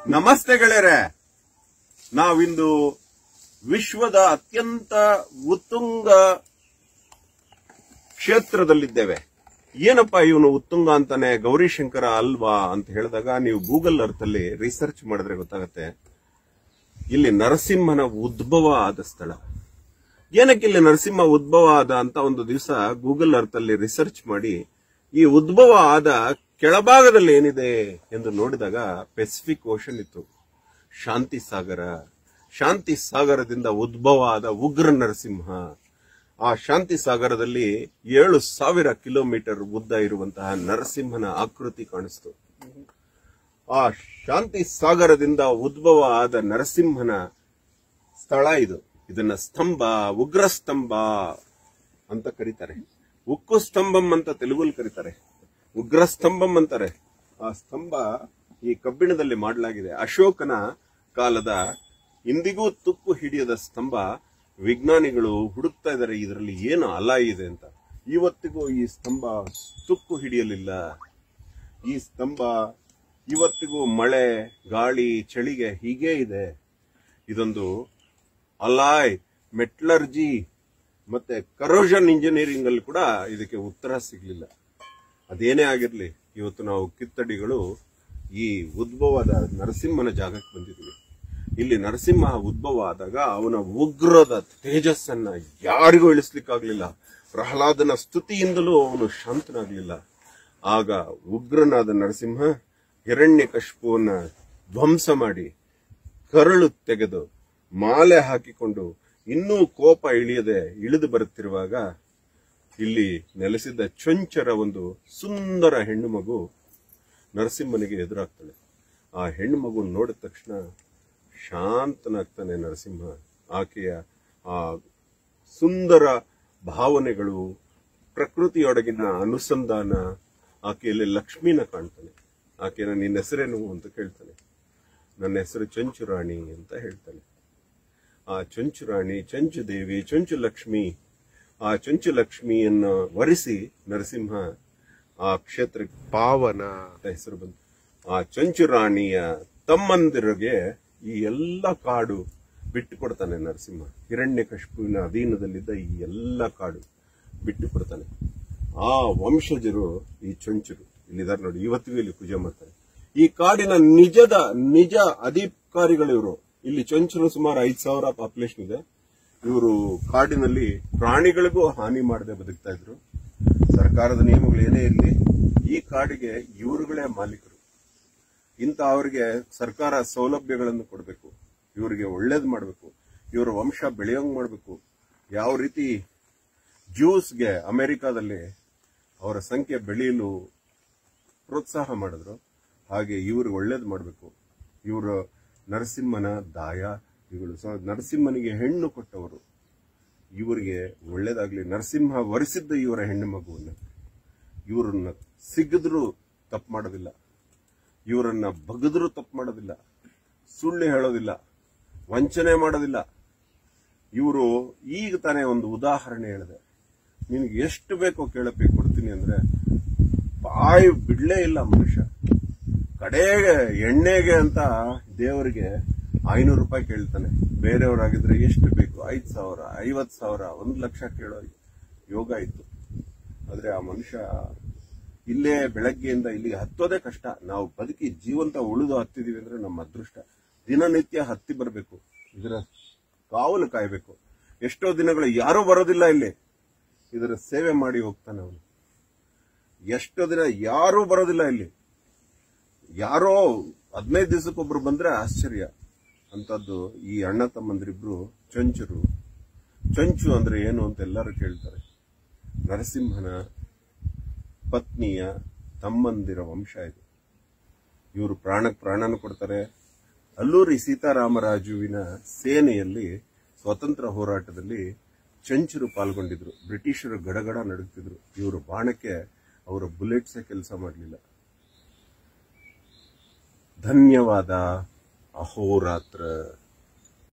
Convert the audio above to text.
ನಮಸ್ತೆ ಗೆಳೆಯರೆ ನಾವಿಂದು ವಿಶ್ವದ ಅತ್ಯಂತ ಉತ್ತುಂಗ ಕ್ಷೇತ್ರದಲ್ಲಿದ್ದೇವೆ ಏನಪ್ಪ ಇವನು ಉತ್ತುಂಗ ಅಂತಾನೆ ಗೌರಿಶಂಕರ ಅಲ್ವಾ ಅಂತ ಹೇಳಿದಾಗ ನೀವು ಗೂಗಲ್ ಅರ್ತ್ ಅಲ್ಲಿ ರಿಸರ್ಚ್ ಮಾಡಿದ್ರೆ ಗೊತ್ತಾಗತ್ತೆ ಇಲ್ಲಿ ನರಸಿಂಹನ ಉದ್ಭವ ಆದ ಸ್ಥಳ ಏನಕ್ಕೆ ಇಲ್ಲಿ ನರಸಿಂಹ ಉದ್ಭವ ಆದ ಅಂತ ಒಂದು ದಿವಸ ಗೂಗಲ್ ಅರ್ತ್ ಅಲ್ಲಿ ರಿಸರ್ಚ್ ಮಾಡಿ ಈ ಉದ್ಭವ ಆದ ಕೆಳಭಾಗದಲ್ಲಿ ಏನಿದೆ ಎಂದು ನೋಡಿದಾಗ ಪೆಸಿಫಿಕ್ ಓಷನ್ ಇತ್ತು ಶಾಂತಿ ಸಾಗರ ಶಾಂತಿ ಸಾಗರದಿಂದ ಉದ್ಭವ ಆದ ಉಗ್ರ ನರಸಿಂಹ ಆ ಶಾಂತಿ ಸಾಗರದಲ್ಲಿ ಏಳು ಸಾವಿರ ಕಿಲೋಮೀಟರ್ ಉದ್ದ ಇರುವಂತಹ ನರಸಿಂಹನ ಆಕೃತಿ ಕಾಣಿಸ್ತು ಆ ಶಾಂತಿ ಸಾಗರದಿಂದ ಉದ್ಭವ ಆದ ನರಸಿಂಹನ ಸ್ಥಳ ಇದು ಇದನ್ನ ಸ್ತಂಭ ಉಗ್ರ ಸ್ತಂಭ ಅಂತ ಕರೀತಾರೆ ಉಕ್ಕು ಸ್ತಂಭಂ ಅಂತ ತೆಲುಗುಲ್ ಕರೀತಾರೆ ಉಗ್ರ ಸ್ತಂಭಂ ಅಂತಾರೆ ಆ ಸ್ತಂಭ ಈ ಕಬ್ಬಿಣದಲ್ಲಿ ಮಾಡಲಾಗಿದೆ ಅಶೋಕನ ಕಾಲದ ಇಂದಿಗೂ ತುಕ್ಕು ಹಿಡಿಯದ ಸ್ತಂಭ ವಿಜ್ಞಾನಿಗಳು ಹುಡುಕ್ತಾ ಇದ್ದಾರೆ ಇದರಲ್ಲಿ ಏನು ಅಲ ಇದೆ ಅಂತ ಇವತ್ತಿಗೂ ಈ ಸ್ತಂಭ ತುಕ್ಕು ಹಿಡಿಯಲಿಲ್ಲ ಈ ಸ್ತಂಭ ಇವತ್ತಿಗೂ ಮಳೆ ಗಾಳಿ ಚಳಿಗೆ ಹೀಗೇ ಇದೆ ಇದೊಂದು ಅಲಾಯ್ ಮೆಟ್ಲರ್ಜಿ ಮತ್ತೆ ಕರೋಷನ್ ಇಂಜಿನಿಯರಿಂಗ್ ಅಲ್ಲಿ ಕೂಡ ಇದಕ್ಕೆ ಉತ್ತರ ಸಿಗ್ಲಿಲ್ಲ ಅದೇನೇ ಆಗಿರ್ಲಿ ಇವತ್ತು ನಾವು ಕಿತ್ತಡಿಗಳು ಈ ಉದ್ಭವದ ನರಸಿಂಹನ ಜಾಗಕ್ಕೆ ಬಂದಿದ್ದೀವಿ ಇಲ್ಲಿ ನರಸಿಂಹ ಉದ್ಭವ ಆದಾಗ ಅವನ ಉಗ್ರದ ತೇಜಸ್ಸನ್ನ ಯಾರಿಗೂ ಇಳಿಸ್ಲಿಕ್ಕಾಗ್ಲಿಲ್ಲ ಪ್ರಹ್ಲಾದನ ಸ್ತುತಿಯಿಂದಲೂ ಅವನು ಶಾಂತನಾಗ್ಲಿಲ್ಲ ಆಗ ಉಗ್ರನಾದ ನರಸಿಂಹ ಹಿರಣ್ಯ ಧ್ವಂಸ ಮಾಡಿ ಕರಳು ತೆಗೆದು ಮಾಲೆ ಹಾಕಿಕೊಂಡು ಇನ್ನೂ ಕೋಪ ಇಳಿಯದೆ ಇಳಿದು ಬರುತ್ತಿರುವಾಗ ಇಲ್ಲಿ ನೆಲೆಸಿದ್ದ ಚೊಂಚರ ಒಂದು ಸುಂದರ ಹೆಣ್ಣು ಮಗು ನರಸಿಂಹನಿಗೆ ಎದುರಾಗ್ತಾಳೆ ಆ ಹೆಣ್ಣು ಮಗು ನೋಡಿದ ತಕ್ಷಣ ಶಾಂತನಾಗ್ತಾನೆ ನರಸಿಂಹ ಆಕೆಯ ಆ ಸುಂದರ ಭಾವನೆಗಳು ಪ್ರಕೃತಿಯೊಳಗಿನ ಅನುಸಂಧಾನ ಆಕೆಯಲ್ಲಿ ಲಕ್ಷ್ಮಿನ ಕಾಣ್ತಾನೆ ಆಕೆನ ನಿನ್ನ ಹೆಸರೇನು ಅಂತ ಕೇಳ್ತಾನೆ ನನ್ನ ಹೆಸರು ಚಂಚುರಾಣಿ ಅಂತ ಹೇಳ್ತಾನೆ ಆ ಚಂಚುರಾಣಿ ಚಂಚು ದೇವಿ ಚಂಚು ಲಕ್ಷ್ಮಿ ಆ ಚಂಚು ಲಕ್ಷ್ಮಿಯನ್ನ ವರಿಸಿ ನರಸಿಂಹ ಆ ಕ್ಷೇತ್ರಕ್ಕೆ ಪಾವನ ಅಂತ ಹೆಸರು ಬಂತು ಆ ಚಂಚುರಾಣಿಯ ತಮ್ಮಂದಿರಿಗೆ ಈ ಎಲ್ಲ ಕಾಡು ಬಿಟ್ಟು ಕೊಡ್ತಾನೆ ನರಸಿಂಹ ಹಿರಣ್ಯ ಕಶ್ಪುವಿನ ಅಧೀನದಲ್ಲಿದ್ದ ಈ ಎಲ್ಲ ಕಾಡು ಬಿಟ್ಟು ಕೊಡ್ತಾನೆ ಆ ವಂಶಜರು ಈ ಚೊಂಚರು ಇಲ್ಲಿದ್ದಾರೆ ನೋಡಿ ಇವತ್ತಿಗೂ ಇಲ್ಲಿ ಪೂಜೆ ಮಾಡ್ತಾರೆ ಈ ಕಾಡಿನ ನಿಜದ ನಿಜ ಅಧಿಕಾರಿಗಳು ಇವರು ಇಲ್ಲಿ ಚೊಂಚರು ಸುಮಾರು ಐದ್ ಸಾವಿರ ಪಾಪ್ಯುಲೇಷನ್ ಇದೆ ಇವರು ಕಾಡಿನಲ್ಲಿ ಪ್ರಾಣಿಗಳಿಗೂ ಹಾನಿ ಮಾಡದೆ ಬದುಕ್ತಾ ಇದ್ರು ಸರ್ಕಾರದ ನಿಯಮಗಳು ಏನೇ ಇರಲಿ ಈ ಕಾಡಿಗೆ ಇವರುಗಳೇ ಮಾಲೀಕರು ಇಂತ ಅವರಿಗೆ ಸರ್ಕಾರ ಸೌಲಭ್ಯಗಳನ್ನು ಕೊಡಬೇಕು ಇವರಿಗೆ ಒಳ್ಳೇದು ಮಾಡಬೇಕು ಇವರ ವಂಶ ಬೆಳೆಯೋಂಗ್ ಮಾಡಬೇಕು ಯಾವ ರೀತಿ ಜ್ಯೂಸ್ಗೆ ಅಮೆರಿಕಾದಲ್ಲಿ ಅವರ ಸಂಖ್ಯೆ ಬೆಳೆಯಲು ಪ್ರೋತ್ಸಾಹ ಮಾಡಿದ್ರು ಹಾಗೆ ಇವ್ರಿಗೆ ಒಳ್ಳೇದು ಮಾಡಬೇಕು ಇವರು ನರಸಿಂಹನ ದಾಯ ಇವರು ಸ- ನರಸಿಂಹನಿಗೆ ಹೆಣ್ಣು ಕೊಟ್ಟವರು ಇವರಿಗೆ ಒಳ್ಳೇದಾಗ್ಲಿ ನರಸಿಂಹ ವರಿಸಿದ್ದ ಇವರ ಹೆಣ್ಣು ಮಗುವನ್ನ ಇವರನ್ನ ಸಿಗದ್ರು ತಪ್ಪು ಮಾಡೋದಿಲ್ಲ ಇವರನ್ನ ಬಗದ್ರು ತಪ್ಪು ಮಾಡೋದಿಲ್ಲ ಸುಳ್ಳು ಹೇಳೋದಿಲ್ಲ ವಂಚನೆ ಮಾಡೋದಿಲ್ಲ ಇವರು ಈಗ ತಾನೇ ಒಂದು ಉದಾಹರಣೆ ಹೇಳಿದೆ ನಿನಗೆ ಎಷ್ಟು ಬೇಕೋ ಕೇಳಪ್ಪಿ ಕೊಡ್ತೀನಿ ಅಂದ್ರೆ ಬಾಯಿ ಬಿಡ್ಲೇ ಇಲ್ಲ ಮನುಷ್ಯ ಕಡೆಗೆ ಎಣ್ಣೆಗೆ ಅಂತ ದೇವರಿಗೆ ಐನೂರು ರೂಪಾಯಿ ಕೇಳ್ತಾನೆ ಬೇರೆಯವರಾಗಿದ್ರೆ ಎಷ್ಟು ಬೇಕು ಐದ್ ಸಾವಿರ ಐವತ್ ಸಾವಿರ ಒಂದು ಲಕ್ಷ ಕೇಳೋ ಯೋಗ ಇತ್ತು ಆದ್ರೆ ಆ ಮನುಷ್ಯ ಇಲ್ಲೇ ಬೆಳಗ್ಗೆಯಿಂದ ಇಲ್ಲಿಗೆ ಹತ್ತೋದೇ ಕಷ್ಟ ನಾವು ಬದುಕಿ ಜೀವಂತ ಉಳಿದು ಹತ್ತಿದೀವಿ ಅಂದ್ರೆ ನಮ್ಮ ಅದೃಷ್ಟ ದಿನನಿತ್ಯ ಹತ್ತಿ ಬರಬೇಕು ಇದರ ಕಾವಲು ಕಾಯಬೇಕು ಎಷ್ಟೋ ದಿನಗಳು ಯಾರೂ ಬರೋದಿಲ್ಲ ಇಲ್ಲಿ ಇದರ ಸೇವೆ ಮಾಡಿ ಹೋಗ್ತಾನೆ ಅವನು ಎಷ್ಟೋ ದಿನ ಯಾರೂ ಬರೋದಿಲ್ಲ ಇಲ್ಲಿ ಯಾರೋ ಹದಿನೈದು ದಿವಸಕ್ಕೊಬ್ರು ಬಂದ್ರೆ ಆಶ್ಚರ್ಯ ಅಂತದ್ದು ಈ ಅಣ್ಣ ತಮ್ಮಂದ್ರಿಬ್ರು ಚಂಚರು ಚಂಚು ಅಂದ್ರೆ ಏನು ಅಂತ ಎಲ್ಲರೂ ಕೇಳ್ತಾರೆ ನರಸಿಂಹನ ಪತ್ನಿಯ ತಮ್ಮಂದಿರ ವಂಶ ಇದು ಇವರು ಪ್ರಾಣಕ್ಕೆ ಪ್ರಾಣನ ಕೊಡ್ತಾರೆ ಅಲ್ಲೂರಿ ಸೀತಾರಾಮರಾಜುವಿನ ಸೇನೆಯಲ್ಲಿ ಸ್ವತಂತ್ರ ಹೋರಾಟದಲ್ಲಿ ಚಂಚರು ಪಾಲ್ಗೊಂಡಿದ್ರು ಬ್ರಿಟಿಷರು ಗಡಗಡ ನಡುಗ್ತಿದ್ರು ಇವರು ಬಾಣಕ್ಕೆ ಅವರ ಬುಲೆಟ್ಸೇ ಕೆಲಸ ಮಾಡಲಿಲ್ಲ ಧನ್ಯವಾದ ಅಹೋರಾತ್ರ